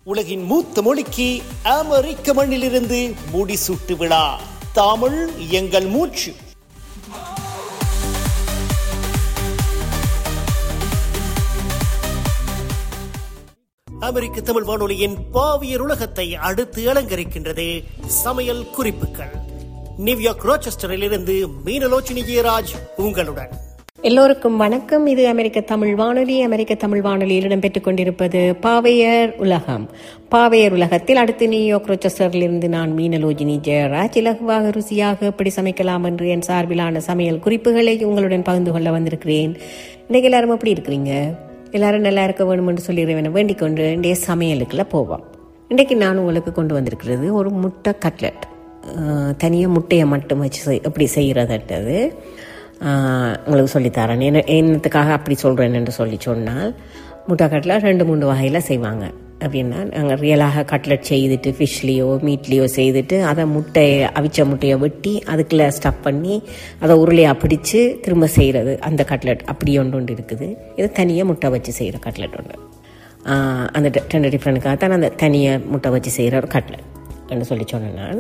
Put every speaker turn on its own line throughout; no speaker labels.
உலகின் மூத்த மொழிக்கு அமெரிக்க மண்ணிலிருந்து முடிசூட்டு விழா தமிழ் எங்கள் மூச்சு அமெரிக்க தமிழ் வானொலியின் பாவியர் உலகத்தை அடுத்து அலங்கரிக்கின்றது சமையல் குறிப்புகள் நியூயார்க் ரோச்செஸ்டரில் இருந்து மீனலோச்சினி ஜெயராஜ் உங்களுடன்
எல்லோருக்கும் வணக்கம் இது அமெரிக்க தமிழ் வானொலி அமெரிக்க தமிழ் வானொலியில் இடம்பெற்றுக் கொண்டிருப்பது பாவையர் உலகம் பாவையர் உலகத்தில் அடுத்து நியூயார்க் ரோச்சஸ்டரிலிருந்து நான் மீனலோஜினி ஜெயராஜ் இலகுவாக ருசியாக எப்படி சமைக்கலாம் என்று என் சார்பிலான சமையல் குறிப்புகளை உங்களுடன் பகிர்ந்து கொள்ள வந்திருக்கிறேன் இன்னைக்கு எல்லாரும் எப்படி இருக்கிறீங்க எல்லாரும் நல்லா இருக்க வேணும் என்று சொல்லிடுவேன் வேண்டிக் கொண்டு இன்றைய சமையலுக்குள்ள போவோம் இன்றைக்கு நான் உங்களுக்கு கொண்டு வந்திருக்கிறது ஒரு முட்டை கட்லெட் தனியாக முட்டையை மட்டும் வச்சு செய்- எப்படி செய்கிறதுன்றது ஆஹ் உங்களுக்கு சொல்லித்தரேன் என்ன என்னத்துக்காக அப்படி சொல்கிறேன் என்று சொல்லி சொன்னால் முட்டை கட்லட் ரெண்டு மூணு வகையில் செய்வாங்க அப்படின்னா நாங்கள் ரியலாக கட்லட் செய்துட்டு ஃபிஷ்லேயோ மீட்லேயோ செய்துட்டு அதை முட்டையை அவிச்ச முட்டையை வெட்டி அதுக்குள்ளே ஸ்டஃப் பண்ணி அதை உருளையாக பிடிச்சு திரும்ப செய்கிறது அந்த கட்லட் அப்படி ஒன்று ஒன்று இருக்குது இது தனியாக முட்டை வச்சு செய்கிற கட்லட் ஒன்று ஆஹ் அந்த ட- ரெண்டு டிஃப்ரெண்ட்டுக்காக தான் அந்த தனியாக முட்டை வச்சு செய்கிற ஒரு கட்லட் என்று சொல்லி சொன்னேன் நான்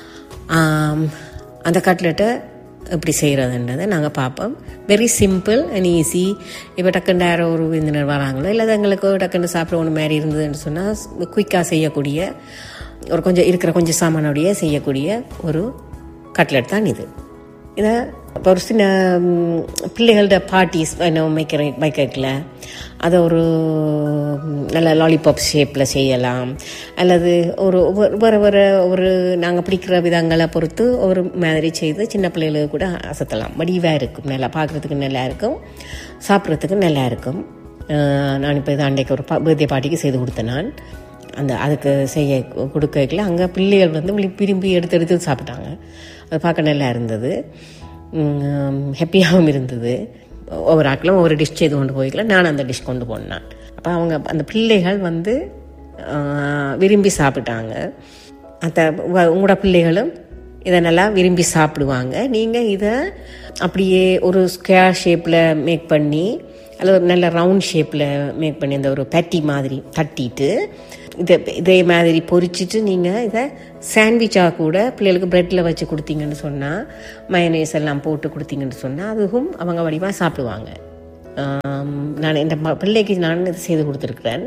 ஆம், அந்த கட்லெட்டை எப்படி செய்கிறதுன்றதை நாங்கள் பார்ப்போம் வெரி சிம்பிள் அண்ட் ஈஸி இப்போ டக்குன்னு யாரோ ஒரு விருந்தினர் வராங்களோ இல்லை எங்களுக்கு டக்குன்னு சாப்பிட ஒன்று மாதிரி இருந்ததுன்னு சொன்னால் குயிக்காக செய்யக்கூடிய ஒரு கொஞ்சம் இருக்கிற கொஞ்சம் சாமானோடைய செய்யக்கூடிய ஒரு கட்லெட் தான் இது இதை இப்போ ஒரு சின்ன ம், பிள்ளைகளோட பார்ட்டிஸ் என்ன வைக்கிற வைக்கல அதை ஒரு ம், நல்ல லாலிபாப் ஷேப்பில் செய்யலாம் அல்லது ஒரு ஒரு- வேறு வேறு ஒரு நாங்கள் பிடிக்கிற விதங்களை பொறுத்து ஒரு மாதிரி செய்து சின்ன பிள்ளைகளுக்கு கூட அசத்தலாம் வடிவாக இருக்கும் நல்லா பார்க்குறதுக்கு நல்லா இருக்கும் சாப்பிட்றதுக்கு நல்லா இருக்கும் அஹ், நான் இப்போ இது அன்றைக்கு ஒரு பர்த்டே பார்ட்டிக்கு செய்து கொடுத்தேன் நான் அந்த அதுக்கு செய்ய கொடுக்கல அங்கே பிள்ளைகள் வந்து விரும்பி- விரும்பி எடுத்து எடுத்து சாப்பிட்டாங்க அது பார்க்க நல்லா இருந்தது ஹாப்பியாகவும் இருந்தது ஒவ்வொரு ஆட்களும் ஒவ்வொரு டிஷ் செய்து கொண்டு போய்க்கல நான் அந்த டிஷ் கொண்டு போனேன் அப்போ அவங்க அந்த பிள்ளைகள் வந்து ஆஹ், விரும்பி சாப்பிட்டாங்க அந்த உங்க- உங்களோட பிள்ளைகளும் இதை நல்லா விரும்பி சாப்பிடுவாங்க நீங்கள் இதை அப்படியே ஒரு ஸ்கொயர் ஷேப்பில் மேக் பண்ணி அல்லது ஒரு நல்ல ரவுண்ட் ஷேப்பில் மேக் பண்ணி அந்த ஒரு பட்டி மாதிரி தட்டிட்டு இதை இதே மாதிரி பொரிச்சிட்டு நீங்கள் இதை சாண்ட்விச்சாக கூட பிள்ளைகளுக்கு ப்ரெட்டில் வச்சு கொடுத்தீங்கன்னு சொன்னால் மயனேஸ் எல்லாம் போட்டு கொடுத்தீங்கன்னு சொன்னால் அதுவும் அவங்க வடிவாக சாப்பிடுவாங்க ஆம், நான் இந்த ம- பிள்ளைக்கு நான் இது செய்து கொடுத்துருக்குறேன்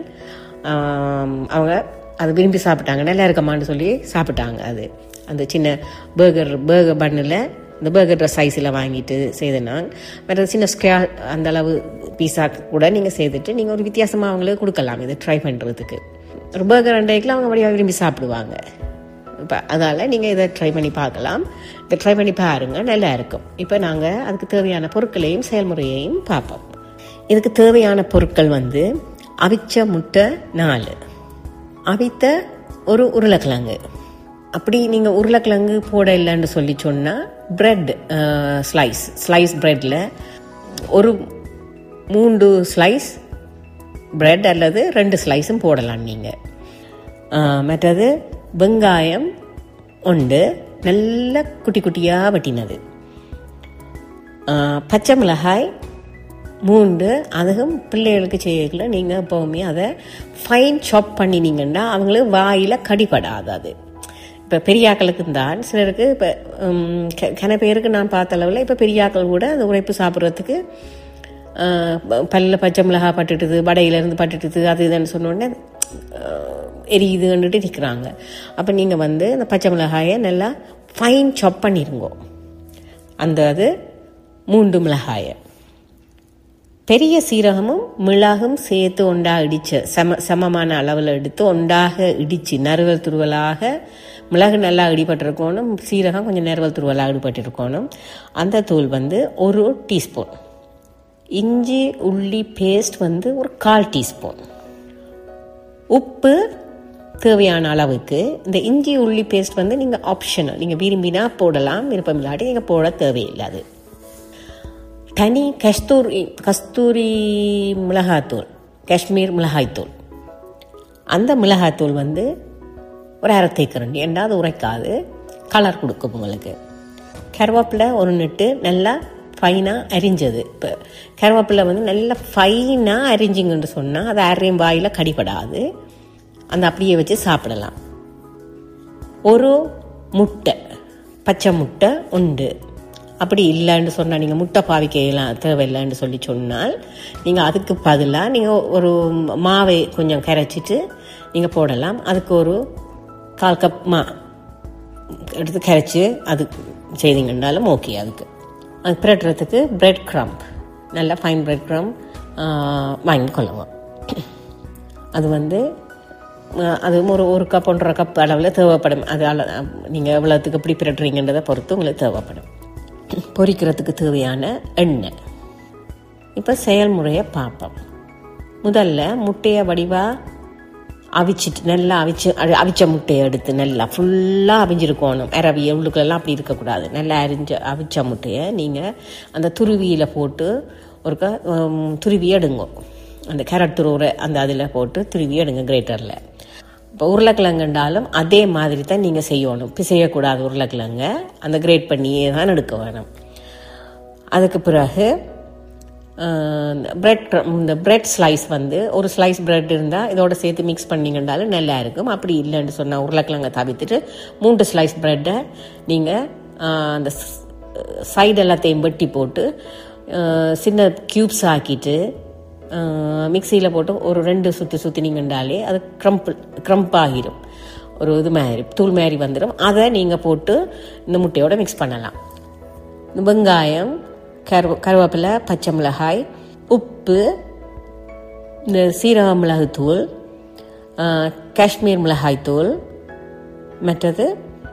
ஆம், அவங்க அது விரும்பி சாப்பிட்டாங்க நல்லா இருக்கமான்னு சொல்லி சாப்பிட்டாங்க அது அந்த சின்ன பர்கர் பர்கர் பன்னில் இந்த பர்கர் சைஸில் வாங்கிட்டு செய்தேன் மற்ற சின்ன ஸ்கொயர் அந்த அளவு பீஸா கூட நீங்கள் செய்துட்டு நீங்கள் ஒரு வித்தியாசமாக அவங்களுக்கு கொடுக்கலாம் இதை ட்ரை பண்ணுறதுக்கு ஒரு பர்கர் அண்டைக்கில் அவங்க வழியாக விரும்பி சாப்பிடுவாங்க இப்போ அதனால் நீங்கள் இதை ட்ரை பண்ணி பார்க்கலாம் இதை ட்ரை பண்ணி பாருங்க நல்லா இருக்கும் இப்போ நாங்கள் அதுக்கு தேவையான பொருட்களையும் செயல்முறையையும் பார்ப்போம் இதுக்கு தேவையான பொருட்கள் வந்து அவிச்ச முட்டை நாலு அவித்த ஒரு உருளைக்கிழங்கு அப்படி நீங்கள் உருளைக்கிழங்கு போட இல்லைன்னு சொல்லி சொன்னால் பிரெட் ஸ்லைஸ் ஸ்லைஸ் பிரெட்டில் ஒரு மூன்று ஸ்லைஸ் பிரெட் அல்லது ரெண்டு ஸ்லைஸும் போடலாம் நீங்கள் மற்றது வெங்காயம் உண்டு நல்ல குட்டி குட்டியாக வெட்டினது ஆ, பச்சை மிளகாய் மூண்டு அதுவும் பிள்ளைகளுக்கு செய்யல நீங்கள் எப்போவுமே அதை ஃபைன் சாப் பண்ணினீங்கன்னா அவங்களுக்கு வாயில் கடிபடாது அது இப்போ பெரியாக்களுக்கு தான் சிலருக்கு இப்போ கன பேருக்கு நான் பார்த்த அளவில் இப்போ பெரியாக்கள் கூட அந்த உழைப்பு சாப்பிட்றதுக்கு பல்ல பச்சை மிளகாய் பட்டுட்டுது வடையிலேருந்து பட்டுட்டுது அது இதுன்னு சொன்னோடனே எரியுதுன்னுட்டு நிற்கிறாங்க அப்போ நீங்கள் வந்து அந்த பச்சை மிளகாயை நல்லா ஃபைன் சாப் பண்ணிருங்கோ அந்த அது மூன்று மிளகாயை பெரிய சீரகமும் மிளகும் சேர்த்து ஒண்டா இடிச்சு சம சமமான அளவில் எடுத்து ஒண்டாக இடித்து நறுவல் துருவலாக மிளகு நல்லா இடிபட்டிருக்கணும் சீரகம் கொஞ்சம் நறுவல் துருவலாக இடிபட்டிருக்கணும் அந்த தூள் வந்து ஒரு டீஸ்பூன் இஞ்சி உள்ளி பேஸ்ட் வந்து ஒரு கால் டீஸ்பூன் உப்பு தேவையான அளவுக்கு இந்த இஞ்சி உள்ளி பேஸ்ட் வந்து நீங்கள் ஆப்ஷனல் நீங்கள் விரும்பினா போடலாம் விருப்பம் இல்லாட்டி நீங்கள் போட தேவையில்லை அது தனி கஸ்தூரி கஸ்தூரி மிளகாத்தூள் காஷ்மீர் மிளகாய்த்தூள் அந்த மிளகாய்த்தூள் வந்து ஒரு அரை தேக்கரண்டி ரெண்டாவது உரைக்காது கலர் கொடுக்கும் உங்களுக்கு கருவேப்பிலை ஒரு நெட்டு நல்லா ஃபைனாக அரிஞ்சது இப்போ கருவேப்பிலை வந்து நல்லா ஃபைனாக அரிஞ்சிங்கன்னு சொன்னால் அது அரையும் வாயில் கடிபடாது அந்த அப்படியே வச்சு சாப்பிடலாம் ஒரு முட்டை பச்சை முட்டை உண்டு அப்படி இல்லைன்னு சொன்னால் நீங்கள் முட்டை பாவிக்கலாம் தேவையில்லைன்னு சொல்லி சொன்னால் நீங்கள் அதுக்கு பதிலாக நீங்கள் ஒரு மாவை கொஞ்சம் கரைச்சிட்டு நீங்கள் போடலாம் அதுக்கு ஒரு கால் கப் மா எடுத்து கரைச்சி அது செய்தீங்கன்னாலும் ஓகே அதுக்கு அது பிரட்டுறதுக்கு பிரெட் க்ரம்ப் நல்லா ஃபைன் பிரெட் க்ரம்ப் வாங்கி கொள்ளுங்க அது வந்து அஹ், அது ஒரு ஒரு கப் ஒன்றரை கப் அளவில் தேவைப்படும் அது அள நீங்கள் எவ்வளோத்துக்கு எப்படி பிரட்டுறீங்கன்றதை பொறுத்து உங்களுக்கு தேவைப்படும் பொரிக்கிறதுக்கு தேவையான எண்ணெய் இப்போ செயல்முறையை பார்ப்போம் முதல்ல முட்டையை வடிவாக அவிச்சிட்டு நல்லா அவிச்சு அடி- அவிச்ச முட்டையை எடுத்து நல்லா ஃபுல்லாக அவிஞ்சிருக்கணும் அரவி உள்ளுக்குள்ளெல்லாம் அப்படி இருக்கக்கூடாது நல்லா அரிஞ்ச அவிச்ச முட்டையை நீங்கள் அந்த துருவியில் போட்டு ஒருக்கா ஹம், துருவி எடுங்க அந்த கேரட் துருவுற அந்த அதில் போட்டு துருவி எடுங்க கிரேட்டரில் இப்போ உருளைக்கிழங்குண்டாலும் அதே மாதிரி தான் நீங்கள் செய்யணும் பிசையக்கூடாது உருளைக்கிழங்க அந்த கிரேட் பண்ணியே தான் எடுக்க வேணும் அதுக்கு பிறகு பிரெட் இந்த பிரெட் ஸ்லைஸ் வந்து ஒரு ஸ்லைஸ் பிரெட் இருந்தால் இதோட சேர்த்து மிக்ஸ் பண்ணிங்கன்றாலும் நல்லா இருக்கும் அப்படி இல்லைன்னு சொன்னால் உருளைக்கிழங்க தவிர்த்துட்டு மூன்று ஸ்லைஸ் பிரெட்டை நீங்கள் அந்த சைடு எல்லாத்தையும் வெட்டி போட்டு அஹ், சின்ன க்யூப்ஸ் ஆக்கிட்டு மிக்சியில் போட்டு ஒரு ரெண்டு சுற்றி சுற்றினீங்கன்றாலே அது க்ரம்பிள் க்ரம்ப் ஆகிடும் ஒரு இது மாதிரி தூள் மாதிரி வந்துடும் அதை நீங்கள் போட்டு இந்த முட்டையோட மிக்ஸ் பண்ணலாம் இந்த வெங்காயம் கருவ கருவேப்பிலை பச்சை மிளகாய் உப்பு இந்த சீரக மிளகுத்தூள் ஆ, காஷ்மீர் மிளகாய்த்தூள் மற்றது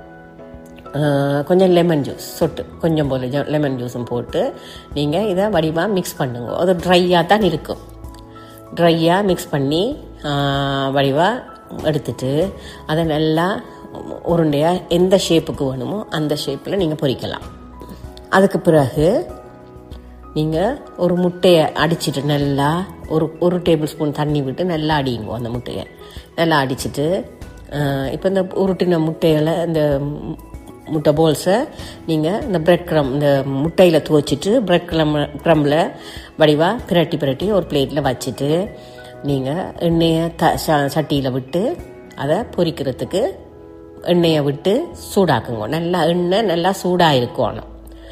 ஆ, கொஞ்சம் லெமன் ஜூஸ் சொட்டு கொஞ்சம் போல் லெமன் ஜூஸும் போட்டு நீங்கள் இதை வடிவாக மிக்ஸ் பண்ணுங்க அது ட்ரையாக தான் இருக்கும் ட்ரையாக மிக்ஸ் பண்ணி வடிவாக எடுத்துட்டு அதை நல்லா உருண்டையாக எந்த ஷேப்புக்கு வேணுமோ அந்த ஷேப்பில் நீங்கள் பொரிக்கலாம் அதுக்கு பிறகு நீங்கள் ஒரு முட்டையை அடிச்சிட்டு நல்லா ஒரு ஒரு டேபிள் ஸ்பூன் தண்ணி விட்டு நல்லா அடியுங்க அந்த முட்டையை நல்லா அடிச்சிட்டு இப்போ இந்த உருட்டின முட்டைகளை இந்த மு- முட்டை போல்ஸை நீங்கள் இந்த பிரெட் க்ரம் இந்த முட்டையில் துவச்சிட்டு பிரெட் க்ரம் க்ரம்பில் வடிவாக பிரட்டி பிரட்டி ஒரு பிளேட்டில் வச்சுட்டு நீங்கள் எண்ணெயை த சட்டியில் விட்டு அதை பொரிக்கிறதுக்கு எண்ணெயை விட்டு சூடாக்குங்க நல்லா எண்ணெய் நல்லா சூடாக இருக்கணும்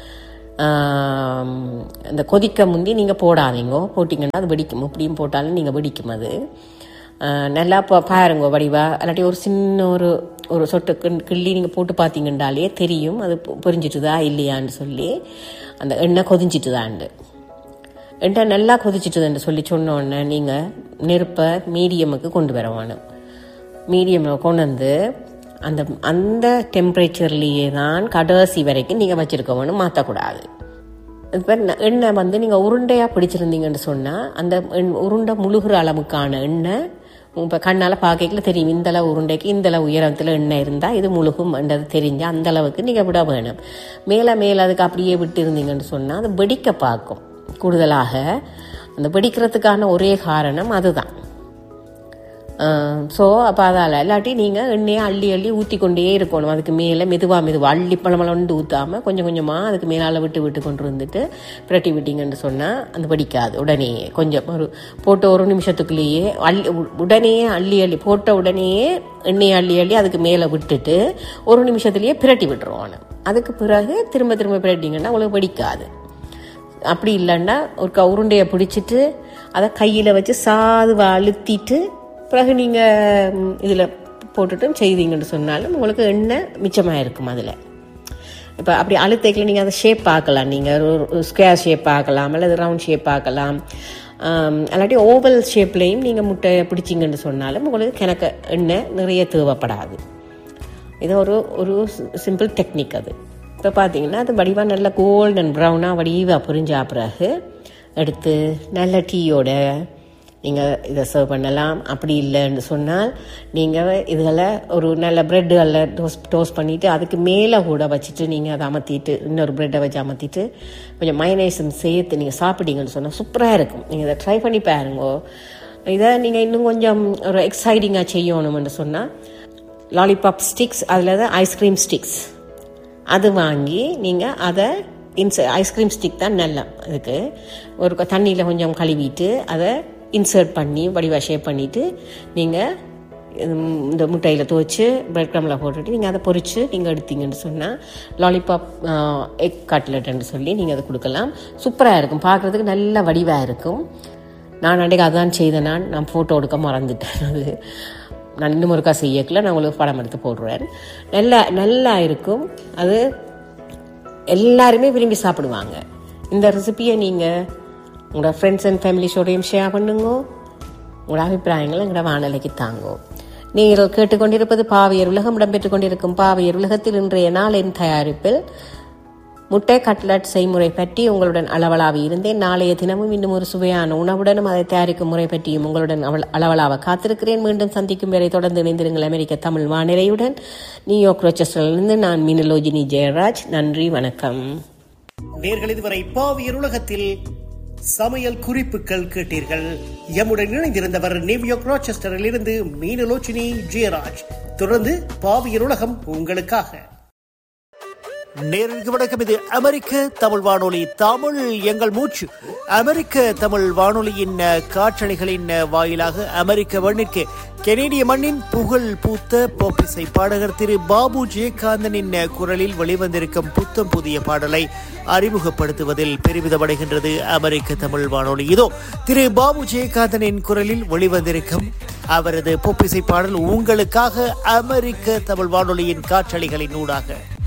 ஆம், இந்த கொதிக்க முந்தி நீங்கள் போடாதீங்க போட்டிங்கன்னா அது வெடிக்கும் இப்படியும் போட்டாலும் நீங்கள் வெடிக்கும் அது ஆ, நல்லா பா பாருங்க வடிவா இல்லாட்டி ஒரு சின்ன ஒரு ஒரு சொட்டு கிண்- கிள்ளி நீங்கள் போட்டு பார்த்தீங்கன்னாலே தெரியும் அது பொ- பொரிஞ்சிட்டுதா இல்லையான்னு சொல்லி அந்த எண்ணெய் கொதிஞ்சிட்டுதாண்டு எண்ணெய் நல்லா கொதிச்சிட்டுதுன்னு சொல்லி சொன்ன உடனே நீங்கள் நெருப்பை மீடியமுக்கு கொண்டு வர வேணும் மீடியம் கொண்டு வந்து அந்த அந்த டெம்பரேச்சர்லேயே தான் கடைசி வரைக்கும் நீங்கள் வச்சுருக்க வேணும் மாற்றக்கூடாது இப்போ எண்ணெய் வந்து நீங்கள் உருண்டையாக பிடிச்சிருந்தீங்கன்னு சொன்னால் அந்த எண்- உருண்டை முழுகிற அளவுக்கான எண்ணெய் இப்போ கண்ணால் பார்க்கல தெரியும் இந்த அளவு உருண்டைக்கு இந்த அளவு உயரத்தில் எண்ணெய் இருந்தால் இது முழுகும்ன்றது தெரிஞ்சு அந்த அளவுக்கு நீங்கள் விட வேணும் மேலே மேலே அதுக்கு அப்படியே விட்டு இருந்தீங்கன்னு சொன்னால் அது வெடிக்க பார்க்கும் கூடுதலாக அந்த வெடிக்கிறதுக்கான ஒரே காரணம் அதுதான் ஸோ அப்போ அதால் இல்லாட்டி நீங்கள் எண்ணெயை அள்ளி அள்ளி ஊற்றி கொண்டே இருக்கணும் அதுக்கு மேலே மெதுவாக மெதுவாக அள்ளி பழமளண்டு ஊற்றாமல் கொஞ்சம் கொஞ்சமாக அதுக்கு மேலால் விட்டு விட்டு கொண்டு வந்துட்டு பிரட்டி விட்டீங்கன்னு சொன்னால் அந்த வெடிக்காது உடனே கொஞ்சம் ஒரு போட்ட ஒரு நிமிஷத்துக்குள்ளேயே அள்ளி உ- உடனே அள்ளி அள்ளி போட்ட உடனேயே எண்ணெயை அள்ளி அள்ளி அதுக்கு மேலே விட்டுட்டு ஒரு நிமிஷத்துலேயே பிரட்டி விட்டுருவானு அதுக்கு பிறகு திரும்ப திரும்ப பிரட்டிங்கன்னா உங்களுக்கு வெடிக்காது அப்படி இல்லைன்னா ஒரு க உருண்டையை பிடிச்சிட்டு அதை கையில் வச்சு சாதுவா அழுத்திட்டு பிறகு நீங்கள் இதில் போட்டுட்டு செய்தீங்கன்னு சொன்னாலும் உங்களுக்கு எண்ணெய் மிச்சமாக இருக்கும் அதில் இப்போ அப்படி அழுத்தைக்கில் நீங்கள் அதை ஷேப் பார்க்கலாம் நீங்கள் ஒரு ஸ்கொயர் ஷேப் பார்க்கலாம் அல்லது ரவுண்ட் ஷேப் பார்க்கலாம் ஆம், அல்லாட்டி ஓவல் ஷேப்லேயும் நீங்கள் முட்டை பிடிச்சிங்கன்னு சொன்னாலும் உங்களுக்கு கிணக்க எண்ணெய் நிறைய தேவைப்படாது இது ஒரு ஒரு சிம்பிள் டெக்னிக் அது இப்போ பார்த்தீங்கன்னா அது வடிவாக நல்ல கோல்டன் ப்ரௌனாக வடிவாக புரிஞ்சா பிறகு எடுத்து நல்ல டீயோட நீங்கள் இதை சர்வ் பண்ணலாம் அப்படி இல்லைன்னு சொன்னால் நீங்கள் இதில் ஒரு நல்ல ப்ரெட்டுகளில் டோஸ்ட் டோஸ்ட் பண்ணிவிட்டு அதுக்கு மேலே கூட வச்சுட்டு நீங்கள் அதை அமர்த்திட்டு இன்னொரு ப்ரெட்டை வச்சு அமர்த்திட்டு கொஞ்சம் மைனேஸும் சேர்த்து நீங்கள் சாப்பிட்டீங்கன்னு சொன்னால் சூப்பராக இருக்கும் நீங்கள் இதை ட்ரை பண்ணி பாருங்கோ இதை நீங்கள் இன்னும் கொஞ்சம் ஒரு எக்ஸைட்டிங்காக செய்யணும்னு சொன்னால் லாலிபாப் ஸ்டிக்ஸ் அதில் தான் ஐஸ்கிரீம் ஸ்டிக்ஸ் அது வாங்கி நீங்கள் அதை இன்ச ஐஸ்கிரீம் ஸ்டிக் தான் நல்லா அதுக்கு ஒரு தண்ணியில் கொஞ்சம் கழுவிட்டு அதை இன்சர்ட் பண்ணி வடிவா ஷேப் பண்ணிவிட்டு நீங்கள் உம், இந்த முட்டையில் துவைச்சு பிரெட் க்ரமில் போட்டுட்டு நீங்கள் அதை பொரித்து நீங்கள் எடுத்தீங்கன்னு சொன்னால் லாலிபாப் எக் கட்லெட்னு சொல்லி நீங்கள் அதை கொடுக்கலாம் சூப்பராக இருக்கும் பார்க்குறதுக்கு நல்ல வடிவாக இருக்கும் நான் அன்றைக்கு அதான் செய்தேன் நான் நான் ஃபோட்டோ எடுக்க மறந்துட்டேன் அது நான் இன்னும் ஒருக்கா செய்யக்கல நான் உங்களுக்கு படம் எடுத்து போடுறேன் நல்லா நல்லா இருக்கும் அது எல்லாருமே விரும்பி சாப்பிடுவாங்க இந்த ரெசிபியை நீங்கள் உங்களோட ஃப்ரெண்ட்ஸ் அண்ட் ஃபேமிலிஸோடையும் ஷேர் பண்ணுங்க உங்களோட அபிப்பிராயங்களை எங்களோட வானொலிக்கு தாங்கோ நீங்கள் கேட்டுக்கொண்டிருப்பது பாவியர் உலகம் இடம்பெற்றுக் கொண்டிருக்கும் பாவியர் உலகத்தில் இன்றைய நாளின் தயாரிப்பில் முட்டை கட்லட் செய்முறை பற்றி உங்களுடன் அளவலாவி இருந்தேன் நாளைய தினமும் இன்னும் ஒரு சுவையான உணவுடனும் அதை தயாரிக்கும் முறை பற்றியும் உங்களுடன் அவள் அளவலாவ காத்திருக்கிறேன் மீண்டும் சந்திக்கும் வரை தொடர்ந்து இணைந்திருங்கள் அமெரிக்க தமிழ் வானிலையுடன் நியூயார்க் ரோச்சஸ்டரிலிருந்து நான் மீனலோஜினி ஜெயராஜ் நன்றி வணக்கம்
நேர்கள் இதுவரை பாவியர் உலகத்தில் சமையல் குறிப்புகள் கேட்டீர்கள் எம்முடன் இணைந்திருந்தவர் நியூயார்க் ராச்செஸ்டரில் இருந்து மீனலோச்சினி ஜெயராஜ் தொடர்ந்து பாவியர் உலகம் உங்களுக்காக நேருக்கு வணக்கம் இது அமெரிக்க தமிழ் வானொலி தமிழ் எங்கள் மூச்சு அமெரிக்க தமிழ் வானொலியின் அஹ், காற்றலைகளின் அஹ், வாயிலாக அமெரிக்க மண்ணிற்கு கெனேடிய மண்ணின் புகழ் பூத்த போப்பிசை பாடகர் திரு பாபு ஜெயகாந்தனின் அஹ், குரலில் வெளிவந்திருக்கும் புத்தம் புதிய பாடலை அறிமுகப்படுத்துவதில் பெருமிதமடைகின்றது அமெரிக்க தமிழ் வானொலி இதோ திரு பாபு ஜெயகாந்தனின் குரலில் வெளிவந்திருக்கும் அவரது பொப்பிசை பாடல் உங்களுக்காக அமெரிக்க தமிழ் வானொலியின் காற்றலைகளின் ஊடாக